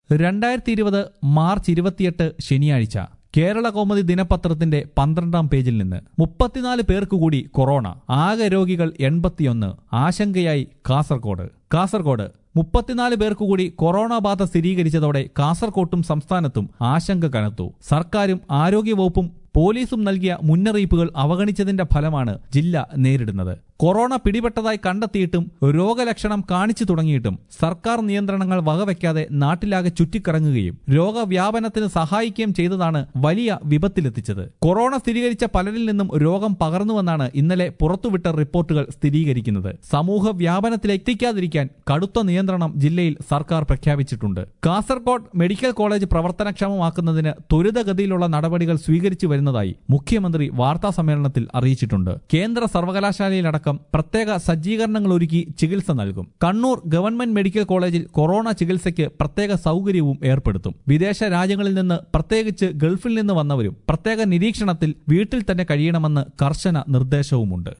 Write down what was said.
രണ്ടായിരത്തി ഇരുപത് മാർച്ച് ഇരുപത്തിയെട്ട് ശനിയാഴ്ച കേരള കൗമുദി ദിനപത്രത്തിന്റെ പന്ത്രണ്ടാം പേജിൽ നിന്ന് മുപ്പത്തിനാല് പേർക്ക് കൂടി കൊറോണ ആകെ രോഗികൾ എൺപത്തിയൊന്ന് ആശങ്കയായി കാസർഗോഡ് കാസർഗോഡ് മുപ്പത്തിനാല് പേർക്ക് കൂടി കൊറോണ ബാധ സ്ഥിരീകരിച്ചതോടെ കാസർകോട്ടും സംസ്ഥാനത്തും ആശങ്ക കനത്തു സർക്കാരും ആരോഗ്യവകുപ്പും പോലീസും നൽകിയ മുന്നറിയിപ്പുകൾ അവഗണിച്ചതിന്റെ ഫലമാണ് ജില്ല നേരിടുന്നത് കൊറോണ പിടിപെട്ടതായി കണ്ടെത്തിയിട്ടും രോഗലക്ഷണം കാണിച്ചു തുടങ്ങിയിട്ടും സർക്കാർ നിയന്ത്രണങ്ങൾ വകവയ്ക്കാതെ നാട്ടിലാകെ ചുറ്റിക്കറങ്ങുകയും രോഗവ്യാപനത്തിന് സഹായിക്കുകയും ചെയ്തതാണ് വലിയ വിപത്തിലെത്തിച്ചത് കൊറോണ സ്ഥിരീകരിച്ച പലരിൽ നിന്നും രോഗം പകർന്നുവെന്നാണ് ഇന്നലെ പുറത്തുവിട്ട റിപ്പോർട്ടുകൾ സ്ഥിരീകരിക്കുന്നത് സമൂഹ വ്യാപനത്തിലെത്തിക്കാതിരിക്കാൻ കടുത്ത നിയന്ത്രണം ജില്ലയിൽ സർക്കാർ പ്രഖ്യാപിച്ചിട്ടുണ്ട് കാസർകോട് മെഡിക്കൽ കോളേജ് പ്രവർത്തനക്ഷമമാക്കുന്നതിന് ത്വരിതഗതിയിലുള്ള നടപടികൾ സ്വീകരിച്ചു വരുന്നതായി മുഖ്യമന്ത്രി വാർത്താ സമ്മേളനത്തിൽ അറിയിച്ചിട്ടുണ്ട് കേന്ദ്ര സർവകലാശാലയിലടക്കം പ്രത്യേക സജ്ജീകരണങ്ങൾ ഒരുക്കി ചികിത്സ നൽകും കണ്ണൂർ ഗവൺമെന്റ് മെഡിക്കൽ കോളേജിൽ കൊറോണ ചികിത്സയ്ക്ക് പ്രത്യേക സൗകര്യവും ഏർപ്പെടുത്തും വിദേശ രാജ്യങ്ങളിൽ നിന്ന് പ്രത്യേകിച്ച് ഗൾഫിൽ നിന്ന് വന്നവരും പ്രത്യേക നിരീക്ഷണത്തിൽ വീട്ടിൽ തന്നെ കഴിയണമെന്ന് കർശന നിർദ്ദേശവുമുണ്ട്